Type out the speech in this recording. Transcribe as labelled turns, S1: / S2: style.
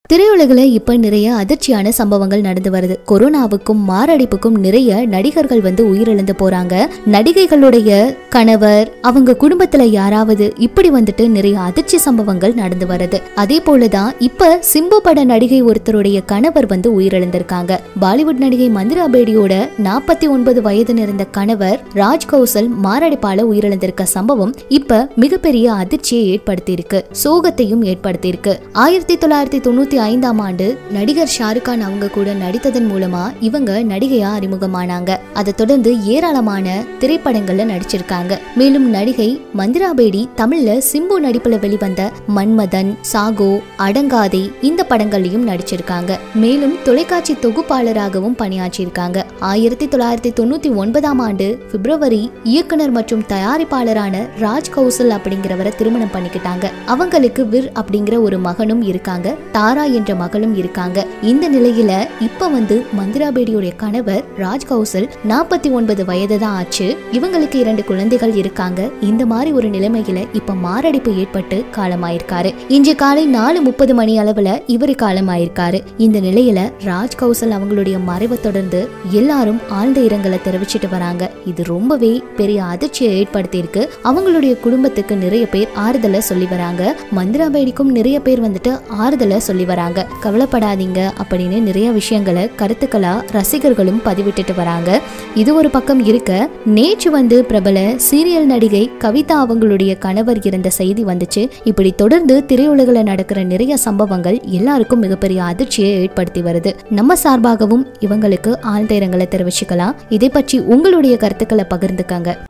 S1: திரையுலகில் இப்ப நிறைய அதிர்ச்சியான சம்பவங்கள் நடந்து வருது கொரோனாவுக்கும் மாரடைப்புக்கும் நிறைய நடிகர்கள் வந்து உயிரிழந்து போறாங்க நடிகைகளுடைய கணவர் அவங்க குடும்பத்துல யாராவது இப்படி வந்துட்டு நிறைய அதிர்ச்சி சம்பவங்கள் நடந்து வருது அதே போலதான் இப்ப சிம்பு பட நடிகை ஒருத்தருடைய கணவர் வந்து உயிரிழந்திருக்காங்க பாலிவுட் நடிகை மந்திரா பேடியோட நாற்பத்தி ஒன்பது வயது நிறைந்த கணவர் ராஜ் கௌசல் மாரடைப்பால உயிரிழந்திருக்க சம்பவம் இப்ப மிகப்பெரிய அதிர்ச்சியை ஏற்படுத்தியிருக்கு சோகத்தையும் ஏற்படுத்தியிருக்கு ஆயிரத்தி தொள்ளாயிரத்தி தொண்ணூத்தி ஐந்தாம் ஆண்டு நடிகர் ஷாருக் கான் அவங்க கூட நடித்ததன் மூலமா இவங்க நடிகையா அறிமுகமானாங்க அதை தொடர்ந்து ஏராளமான திரைப்படங்கள்ல நடிச்சிருக்காங்க மேலும் நடிகை மந்திரா பேடி தமிழ்ல சிம்பு நடிப்புல வெளிவந்த மன்மதன் சாகோ அடங்காதே இந்த படங்கள்லயும் நடிச்சிருக்காங்க மேலும் தொலைக்காட்சி தொகுப்பாளராகவும் பணியாற்றியிருக்காங்க ஆயிரத்தி தொள்ளாயிரத்தி தொண்ணூத்தி ஒன்பதாம் ஆண்டு பிப்ரவரி இயக்குனர் மற்றும் தயாரிப்பாளரான ராஜ் கௌசல் அப்படிங்கிறவரை திருமணம் பண்ணிக்கிட்டாங்க அவங்களுக்கு விர் அப்படிங்கிற ஒரு மகனும் இருக்காங்க தாரா என்ற மகளும் இருக்காங்க இந்த நிலையில இப்ப வந்து மந்திரா பேடியுடைய கணவர் ராஜ் கௌசல் நாற்பத்தி ஒன்பது வயது தான் ஆச்சு இவங்களுக்கு இரண்டு குழந்தைகள் இருக்காங்க இந்த மாதிரி ஒரு நிலைமையில இப்ப மாரடைப்பு ஏற்பட்டு காலமாயிருக்காரு இன்று காலை நாலு முப்பது மணி அளவுல இவரு காலமாயிருக்காரு இந்த நிலையில ராஜ் கௌசல் அவங்களுடைய மறைவை தொடர்ந்து எல்லாரும் ஆழ்ந்த இரங்கலை தெரிவிச்சிட்டு வராங்க இது ரொம்பவே பெரிய அதிர்ச்சியை ஏற்படுத்தியிருக்கு அவங்களுடைய குடும்பத்துக்கு நிறைய பேர் ஆறுதலை சொல்லி வராங்க மந்திரா பேடிக்கும் நிறைய பேர் வந்துட்டு ஆறுதலை சொல்லி வராங்க கவலைப்படாதீங்க அப்படின்னு நிறைய விஷயங்களை கருத்துக்களா ரசிகர்களும் பதிவிட்டுட்டு வராங்க இது ஒரு பக்கம் இருக்க நேற்று வந்து பிரபல சீரியல் நடிகை கவிதா அவங்களுடைய கணவர் இறந்த செய்தி வந்துச்சு இப்படி தொடர்ந்து திரையுலகில் நடக்கிற நிறைய சம்பவங்கள் எல்லாருக்கும் மிகப்பெரிய அதிர்ச்சியை ஏற்படுத்தி வருது நம்ம சார்பாகவும் இவங்களுக்கு ஆழ்ந்த இரங்கலை தெரிவிச்சுக்கலாம் இதை பற்றி உங்களுடைய கருத்துக்களை பகிர்ந்துக்கங்க